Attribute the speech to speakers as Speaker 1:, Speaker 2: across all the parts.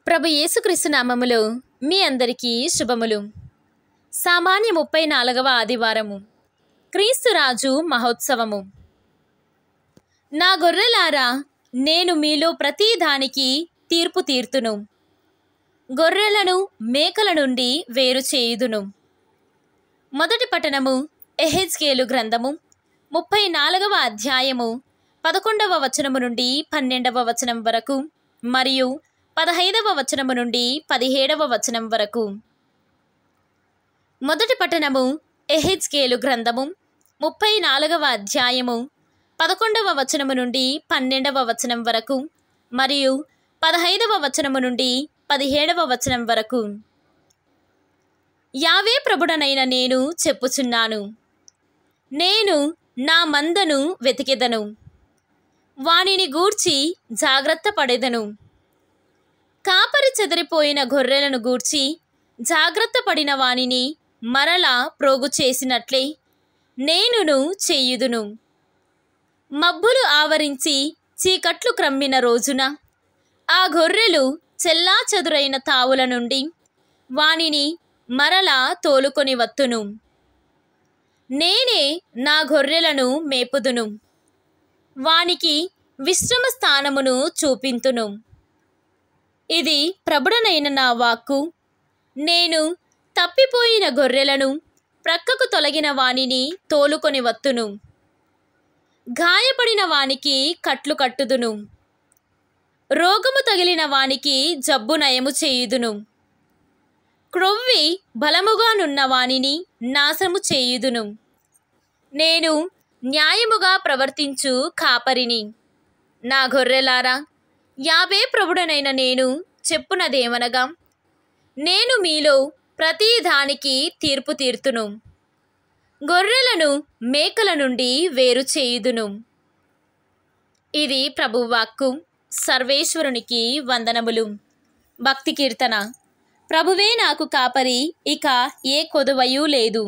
Speaker 1: ప్రభు యేసుక్రీస్తు నామములో మీ అందరికీ శుభములు సామాన్య ముప్పై నాలుగవ ఆదివారము క్రీస్తు రాజు మహోత్సవము నా గొర్రెలారా నేను మీలో ప్రతి దానికి తీర్పు తీర్తును గొర్రెలను మేకల నుండి వేరు చేయుదును మొదటి పట్టణము ఎహెజ్కేలు గ్రంథము ముప్పై నాలుగవ అధ్యాయము పదకొండవ వచనము నుండి పన్నెండవ వచనం వరకు మరియు పదహైదవ వచనము నుండి పదిహేడవ వచనం వరకు మొదటి పట్టణము ఎహెజ్కేలు గ్రంథము ముప్పై నాలుగవ అధ్యాయము పదకొండవ వచనము నుండి పన్నెండవ వచనం వరకు మరియు పదహైదవ వచనము నుండి పదిహేడవ వచనం వరకు యావే ప్రభుడనైన నేను చెప్పుచున్నాను నేను నా మందను వెతికెదను వానిని గూర్చి జాగ్రత్త పడెదను కాపరి చెదిరిపోయిన గొర్రెలను గూర్చి జాగ్రత్త పడిన వానిని మరలా ప్రోగు చేసినట్లే నేనును చెయ్యుదును మబ్బులు ఆవరించి చీకట్లు క్రమ్మిన రోజున ఆ గొర్రెలు చెల్లా చెదురైన తావుల నుండి వానిని మరలా తోలుకొని వత్తును నేనే నా గొర్రెలను మేపుదును వానికి విశ్రమ స్థానమును చూపింతును ఇది ప్రభుడనైన నా వాక్కు నేను తప్పిపోయిన గొర్రెలను ప్రక్కకు తొలగిన వానిని తోలుకొని వత్తును గాయపడిన వానికి కట్లు కట్టుదును రోగము తగిలిన వానికి జబ్బు నయము చేయుదును క్రొవ్వి బలముగానున్న వానిని నాశనము చేయుదును నేను న్యాయముగా ప్రవర్తించు కాపరిని నా గొర్రెలారా యాభే ప్రభుడనైన నేను చెప్పునదేమనగా నేను మీలో ప్రతి దానికి తీర్పు తీర్తును గొర్రెలను మేకల నుండి వేరు చేయుదును ఇది ప్రభువాక్కు సర్వేశ్వరునికి వందనములు భక్తి కీర్తన ప్రభువే నాకు కాపరి ఇక ఏ కొదువయూ లేదు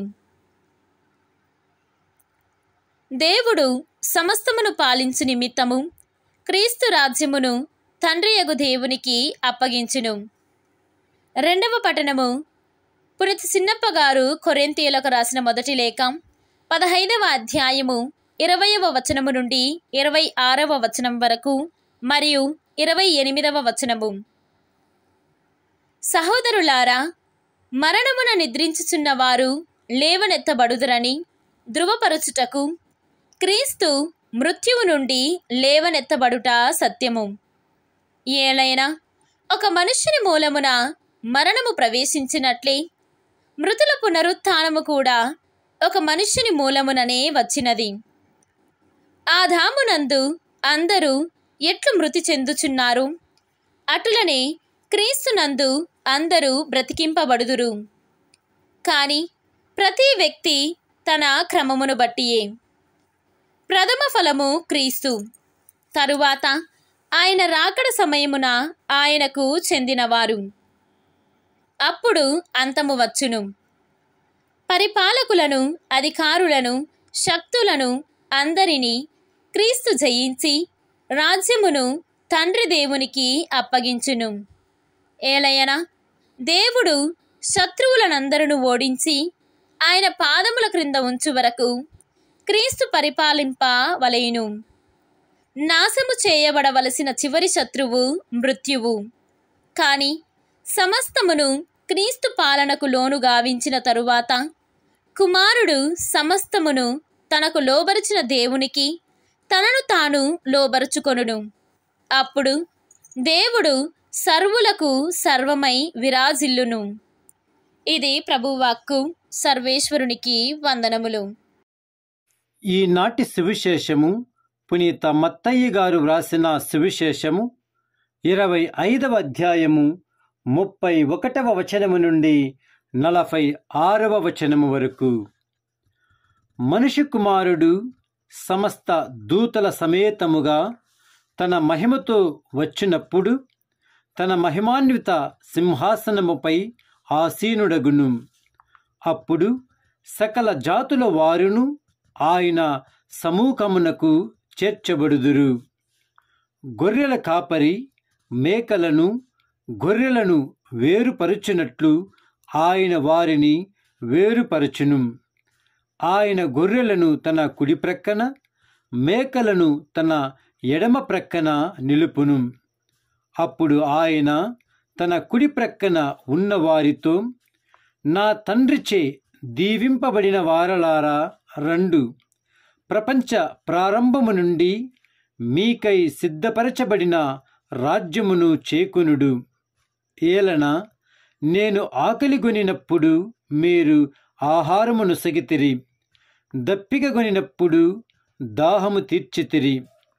Speaker 1: దేవుడు సమస్తమును పాలించు నిమిత్తము క్రీస్తు రాజ్యమును తండ్రియగు దేవునికి అప్పగించును రెండవ పట్టణము పునిత సిన్నప్ప గారు కొరెంతీయులకు రాసిన మొదటి లేఖ పదహైదవ అధ్యాయము ఇరవయవ వచనము నుండి ఇరవై ఆరవ వచనం వరకు మరియు ఇరవై ఎనిమిదవ వచనము సహోదరులారా మరణమున నిద్రించుచున్న వారు లేవనెత్తబడుదురని ధృవపరచుటకు క్రీస్తు మృత్యువు నుండి లేవనెత్తబడుట సత్యము ఏలైనా ఒక మనుష్యుని మూలమున మరణము ప్రవేశించినట్లే మృతుల పునరుత్థానము కూడా ఒక మనుష్యుని మూలముననే వచ్చినది ఆదామునందు అందరూ ఎట్లు మృతి చెందుచున్నారు అటులనే క్రీస్తునందు అందరూ బ్రతికింపబడుదురు కానీ ప్రతి వ్యక్తి తన క్రమమును బట్టియే ప్రథమ ఫలము క్రీస్తు తరువాత ఆయన రాకడ సమయమున ఆయనకు చెందినవారు అప్పుడు అంతము వచ్చును పరిపాలకులను అధికారులను శక్తులను అందరినీ క్రీస్తు జయించి రాజ్యమును తండ్రి దేవునికి అప్పగించును ఏలయన దేవుడు శత్రువులనందరూ ఓడించి ఆయన పాదముల క్రింద ఉంచు వరకు క్రీస్తు పరిపాలింప వలయును నాశము చేయబడవలసిన చివరి శత్రువు మృత్యువు కానీ సమస్తమును క్రీస్తు పాలనకు లోను గావించిన తరువాత కుమారుడు సమస్తమును తనకు లోబరిచిన దేవునికి తనను తాను లోబరుచుకొనును అప్పుడు దేవుడు సర్వులకు సర్వమై విరాజిల్లును ఇది ప్రభువాక్కు సర్వేశ్వరునికి వందనములు
Speaker 2: ఈనాటి సువిశేషము పునీత మత్తయ్య గారు వ్రాసిన సువిశేషము ఇరవై ఐదవ అధ్యాయము ముప్పై ఒకటవ వచనము నుండి నలభై ఆరవ వచనము వరకు మనుష్య కుమారుడు సమస్త దూతల సమేతముగా తన మహిమతో వచ్చినప్పుడు తన మహిమాన్విత సింహాసనముపై ఆసీనుడగును అప్పుడు సకల జాతుల వారును ఆయన సమూహమునకు చేర్చబడుదురు గొర్రెల కాపరి మేకలను గొర్రెలను వేరుపరుచునట్లు ఆయన వారిని వేరుపరచును ఆయన గొర్రెలను తన కుడి ప్రక్కన మేకలను తన ఎడమ ప్రక్కన నిలుపును అప్పుడు ఆయన తన కుడి ప్రక్కన ఉన్న వారితో నా తండ్రిచే దీవింపబడిన వారలారా రెండు ప్రపంచ ప్రారంభము నుండి మీకై సిద్ధపరచబడిన రాజ్యమును చేకొనుడు ఏలన నేను ఆకలిగొనినప్పుడు మీరు ఆహారమును సగితిరి దప్పికగొనినప్పుడు దాహము తీర్చితిరి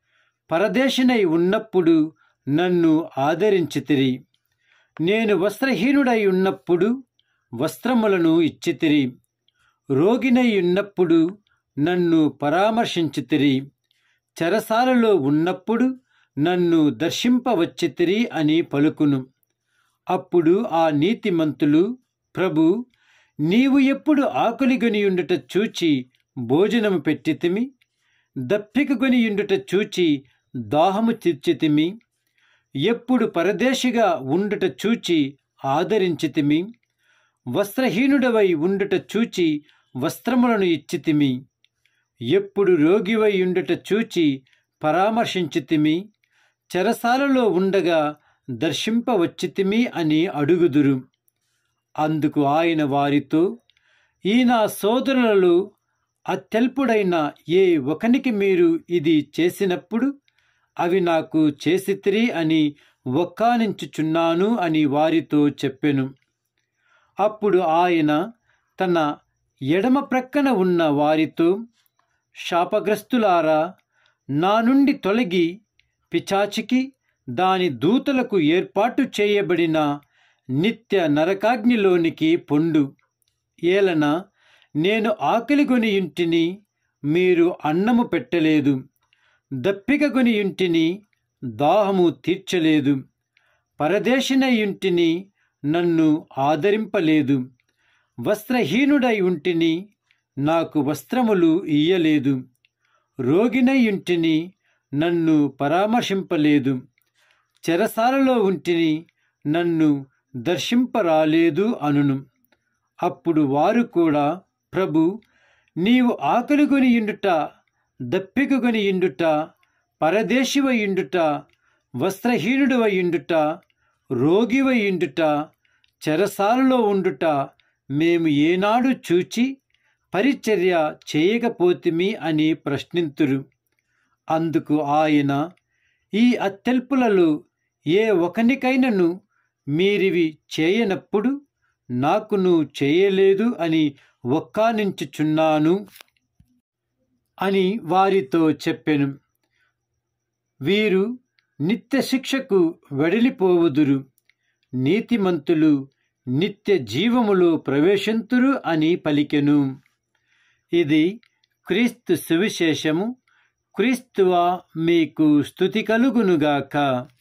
Speaker 2: పరదేశినై ఉన్నప్పుడు నన్ను ఆదరించితిరి నేను వస్త్రహీనుడై ఉన్నప్పుడు వస్త్రములను ఇచ్చితిరి రోగినై ఉన్నప్పుడు నన్ను పరామర్శించితిరి చెరసాలలో ఉన్నప్పుడు నన్ను దర్శింపవచ్చితిరి అని పలుకును అప్పుడు ఆ నీతిమంతులు ప్రభు నీవు ఎప్పుడు ఆకలిగొనియుండుట చూచి భోజనము పెట్టితిమి దప్పికగొనియుండుట చూచి దాహము తీర్చితిమి ఎప్పుడు పరదేశిగా ఉండుట చూచి ఆదరించితిమి వస్త్రహీనుడవై ఉండుట చూచి వస్త్రములను ఇచ్చితిమి ఎప్పుడు రోగివై ఉండుట చూచి పరామర్శించితిమి చెరసాలలో ఉండగా దర్శింపవచ్చితిమి అని అడుగుదురు అందుకు ఆయన వారితో ఈ నా సోదరులలో అత్యల్పుడైన ఏ ఒకనికి మీరు ఇది చేసినప్పుడు అవి నాకు చేసితిరి అని ఒక్కానించుచున్నాను అని వారితో చెప్పెను అప్పుడు ఆయన తన ఎడమ ప్రక్కన ఉన్న వారితో శాపగ్రస్తులారా నా నుండి తొలగి పిచాచికి దాని దూతలకు ఏర్పాటు చేయబడిన నిత్య నరకాగ్నిలోనికి పొండు ఏలన నేను ఆకలిగొని ఇంటిని మీరు అన్నము పెట్టలేదు దప్పికగొని ఇంటిని దాహము తీర్చలేదు పరదేశినై ఇంటిని నన్ను ఆదరింపలేదు వస్త్రహీనుడై ఉంటిని నాకు వస్త్రములు ఇయ్యలేదు రోగినై ఉంటిని నన్ను పరామర్శింపలేదు చెరసాలలో ఉంటిని నన్ను దర్శింపరాలేదు అనును అప్పుడు వారు కూడా ప్రభు నీవు ఆకలిగొని ఇండుట దప్పికగొని ఇండుట పరదేశివై ఇండుట వస్త్రహీనుడివై ఇండుట రోగివై ఇండుట చెరసాలలో ఉండుట మేము ఏనాడు చూచి పరిచర్య చేయకపోతిమి అని ప్రశ్నింతురు అందుకు ఆయన ఈ అత్యల్పులలో ఏ ఒకనికైనను మీరివి చేయనప్పుడు నాకును చేయలేదు అని ఒక్కానించుచున్నాను అని వారితో చెప్పెను వీరు నిత్య శిక్షకు వెడలిపోవుదురు నీతిమంతులు నిత్య జీవములో ప్రవేశింతురు అని పలికెను ఇది క్రీస్తు సువిశేషము క్రీస్తువా మీకు స్థుతి కలుగునుగాక